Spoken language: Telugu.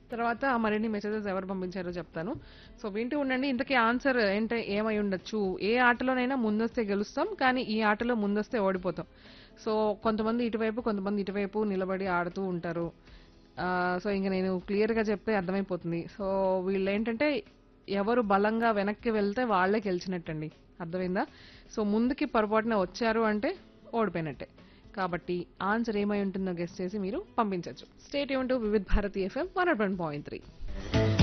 తర్వాత మరిన్ని మెసేజెస్ ఎవరు పంపించారో చెప్తాను సో వింటూ ఉండండి ఇంతకీ ఆన్సర్ ఏంటంటే ఏమై ఉండొచ్చు ఏ ఆటలోనైనా ముందొస్తే గెలుస్తాం కానీ ఈ ఆటలో ముందొస్తే ఓడిపోతాం సో కొంతమంది ఇటువైపు కొంతమంది ఇటువైపు నిలబడి ఆడుతూ ఉంటారు ఆ, సో ఇంకా నేను క్లియర్గా చెప్తే అర్థమైపోతుంది సో వీళ్ళు ఏంటంటే ఎవరు బలంగా వెనక్కి వెళ్తే వాళ్ళే గెలిచినట్టండి అర్థమైందా సో ముందుకి పొరపాటున వచ్చారు అంటే ఓడిపోయినట్టే కాబట్టి ఆన్సర్ ఏమై ఉంటుందో గెస్ట్ చేసి మీరు పంపించవచ్చు స్టేట్ యూన్ to Vividh Bharati FM one point three